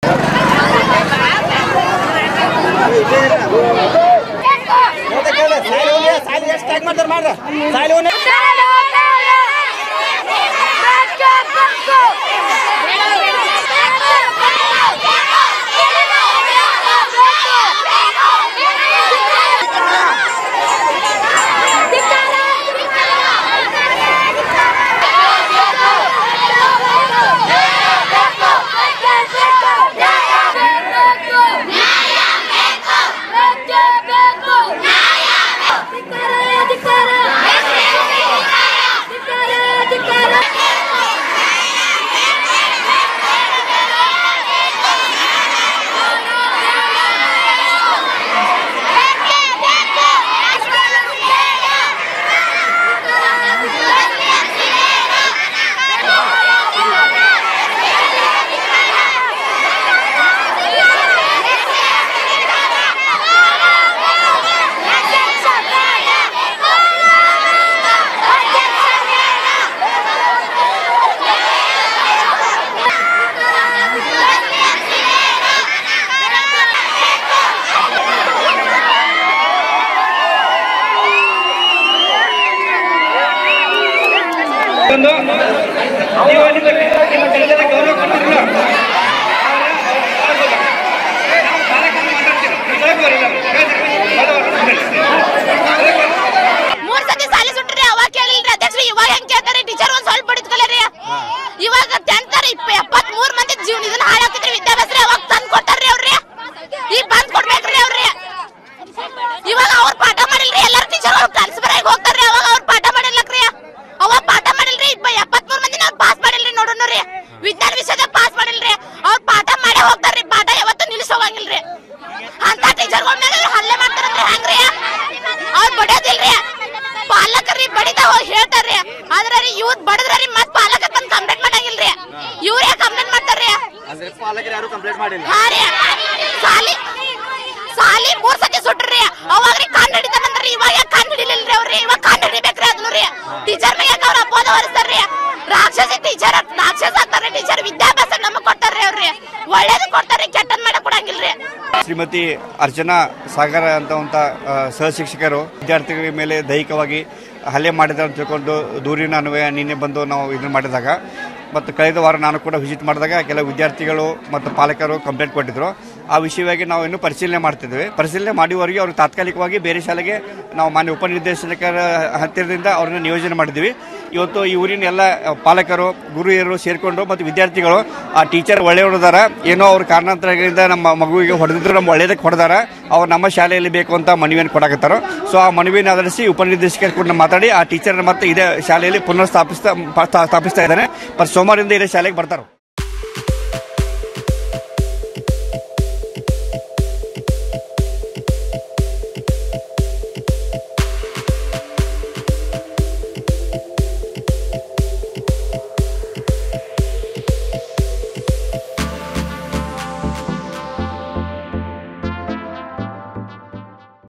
ಒಂದು ನೀವು ನಿಮ್ಮ ನಿಮ್ಮ ಕೆಲಸದ ಗೌರವ ಕೊಡ್ತಿರಲಿಲ್ಲ ನಾವು ಕಾರ್ಯಕ್ರಮ ಮಾತಾಡ್ತೀವಿ ಇದಕ್ಕೆ ಬರಲ್ಲ. ಮೂರ್ ಸತಿ ಸಾಲಿ ಸುಟ್ರಿ ಅವಾಗ ಕೇಳಿಲ್ರಿ ಅಧ್ಯಕ್ಷರು ಇವಾಗ ಹೆಂಗ್ ಕೇಳ್ತಾರೆ ಟೀಚರ್ ಒಂದ್ ಸ್ವಲ್ಪ ಬಡಿದ್ಕೊಳ್ರಿ ಇವಾಗ ಟೆಂತ್ ಇಪ್ಪ ಎಪ್ಪತ್ ಮೂರ್ ಮಂದಿ ಜೀವನ ಇದನ್ನ ಹಾಳಾಗ್ತಿದ್ರಿ ವಿದ್ಯಾಭ್ಯಾಸ ಅವಾಗ ತಂದ್ ಕೊಟ್ಟಾರ್ರಿ ಅವ್ರಿ ಈಗ ಬಂದ್ ಕೊಡ್ಬೇಕ್ರಿ ಅವ್ರಿ ಇವಾಗ ಅವ್ರ ಪಾಠ ಮಾಡಿಲ್ರಿ ಎಲ್ಲಾರು ಟೀಚರ್ ಅವ್ರು ಟ್ರಾನ್ಸ್ಫರ್ ಆಗಿ ಹೋಗ್ತಾರ್ರಿ ಅವಾಗ ಅವ್ರ ಪಾಠ ಮಾಡಿಲ್ಲಕ್ರಿ ಅವಾಗ ಪಾಠ ಮಾಡಿಲ್ರಿ ಇಪ್ಪ ಎಪ್ಪತ್ ಮೂರ್ ಮಂದಿ ಅವ್ರು ಪಾಸ್ ಮಾಡಿಲ್ರಿ ನೋಡೋಣ ರೀ ವಿಜ್ಞಾನ ವಿಷಯದ ಪಾಸ್ ಮಾಡಿಲ್ರಿ ಅವ್ರ ಪಾಠ ಮಾಡೇ ಹೋಗ್ತಾರ್ರಿ ಪಾಠ ಯಾವತ್ತೂ ನಿಲ್ಲಿಸ್ ಹೋಗಂಗಿಲ್ರಿ ಅಂತ ಟೀಚರ್ಗಳ ಮೇಲೆ ಹಲ್ಲೆ ಮಾಡ್ತಾರಂದ್ರೆ ಹೆಂಗ್ರಿ ಅವ್ರು ಬಡಿಯೋದಿಲ್ರಿ ಪಾಲಕರಿ ಬಡಿದ ಹೋಗಿ ಹೇಳ್ತಾರ್ರಿ ಆದ್ರ ರೀ ಇವ್ರು ಬಡದ್ರಿ ಮತ್ ಪಾಲಕರ್ ಬಂದ್ ಕಂಪ್ಲೇಂಟ್ ಮಾಡಂಗಿಲ್ರಿ ಇವ್ರೇ ಕಂಪ್ಲೇಂಟ್ ಮಾಡ್ತಾರ್ರಿ ಅಂದ್ರೆ ಪಾಲಕರು ಯಾರು ಕಂಪ್ಲೇಂಟ್ ಮಾಡಿಲ್ಲ ಹಾ ರೀ ಸಾಲಿ ಸಾಲಿ ಮೂರ್ ಸತಿ ಸುಟ್ರಿ ಅವಾಗ ರೀ ಕಾನ್ ಹಿಡಿತಾನಂದ್ರಿ ಇವಾಗ ಯಾಕೆ ಕಾನ್ ಹಿಡಿಲಿಲ್ರಿ ಅವ್ರಿ ಇವಾಗ ಕಾನ್ ಹಿಡಿಬೇಕ್ರಿ ಅದನ್ನು ರೀ ಟೀಚರ್ ಮೇಲೆ ಯಾಕೆ ಅವ್ರ ಅಪೋದ ಹೊರಿಸ್ತಾರ್ರಿ ರಾಕ್ಷಸಿ ಟೀಚರ್ ರಾಕ್ಷಸ ಆಗ್ತಾರ್ರಿ ಟೀಚರ್ ವಿದ್ಯಾಭ್ಯಾಸ ನಮಗ್ ಕೊಡ್ತಾರ್ರಿ ಅವ್ರಿ ಒಳ್ಳೇದು ಕೊಡ್ತಾರ್ರಿ ಕೆಟ್ಟದ್ ಮಾಡಕ್ ಕೊಡಂಗಿಲ್ರಿ ಶ್ರೀಮತಿ ಅರ್ಚನಾ ಸಾಗರ ಅಂತವಂತ ಆ, ಸಹಶಿಕ್ಷಕರು ವಿದ್ಯಾರ್ಥಿಗಳ ಮೇಲೆ ದೈಹಿಕವಾಗಿ ಹಲ್ಲೆ ಮಾಡಿದ ಅಂತ ತಿಳ್ಕೊಂಡು ದೂರಿನ ಅನ್ವಯ ನಿನ್ನೆ ಬಂದು ನಾವು ಇದನ್ನ ಮಾಡಿದಾಗ ಮತ್ತು ಕಳೆದ ವಾರ ನಾನು ಕೂಡ ವಿಸಿಟ್ ಮಾಡಿದಾಗ ಕೆಲವು ವಿದ್ಯಾರ್ಥಿಗಳು ಮತ್ತು ಪಾಲಕರು ಕಂಪ್ಲೇಂಟ್ ಕೊಟ್ಟಿದ್ರು ಆ ವಿಷಯವಾಗಿ ನಾವು ಇನ್ನೂ ಪರಿಶೀಲನೆ ಮಾಡ್ತಿದ್ವಿ ಪರಿಶೀಲನೆ ಮಾಡಿವರೆಗೆ ಅವರು ತಾತ್ಕಾಲಿಕವಾಗಿ ಬೇರೆ ಶಾಲೆಗೆ ನಾವು ಮಾನ್ಯ ಉಪನಿರ್ದೇಶಕರ ಹತ್ತಿರದಿಂದ ಅವ್ರನ್ನ ನಿಯೋಜನೆ ಮಾಡಿದ್ವಿ ಇವತ್ತು ಈ ಊರಿನ ಎಲ್ಲ ಪಾಲಕರು ಗುರುಹಿಯರು ಸೇರಿಕೊಂಡು ಮತ್ತು ವಿದ್ಯಾರ್ಥಿಗಳು ಆ ಟೀಚರ್ ಒಳ್ಳೆಯವರಿದಾರ ಏನೋ ಅವ್ರ ಕಾರಣಾಂತರಗಳಿಂದ ನಮ್ಮ ಮಗುವಿಗೆ ಹೊಡೆದಿದ್ರು ನಮ್ಮ ಒಳ್ಳೇದಕ್ಕೆ ಹೊಡೆದಾರ ಅವ್ರು ನಮ್ಮ ಶಾಲೆಯಲ್ಲಿ ಬೇಕು ಅಂತ ಮನವಿಯನ್ನು ಕೊಡಾಕತ್ತಾರ ಸೊ ಆ ಮನವಿಯನ್ನು ಆಧರಿಸಿ ಉಪನಿರ್ದೇಶಕರು ಕೂಡ ಮಾತಾಡಿ ಆ ಟೀಚರ್ನ ಮತ್ತೆ ಇದೇ ಶಾಲೆಯಲ್ಲಿ ಪುನರ್ ಸ್ಥಾಪಿಸ್ತಾ ಸ್ಥಾಪಿಸ್ತಾ ಇದ್ದಾನೆ ಮತ್ತು ಸೋಮವಾರದಿಂದ ಇದೇ ಶಾಲೆಗೆ ಬರ್ತಾರೆ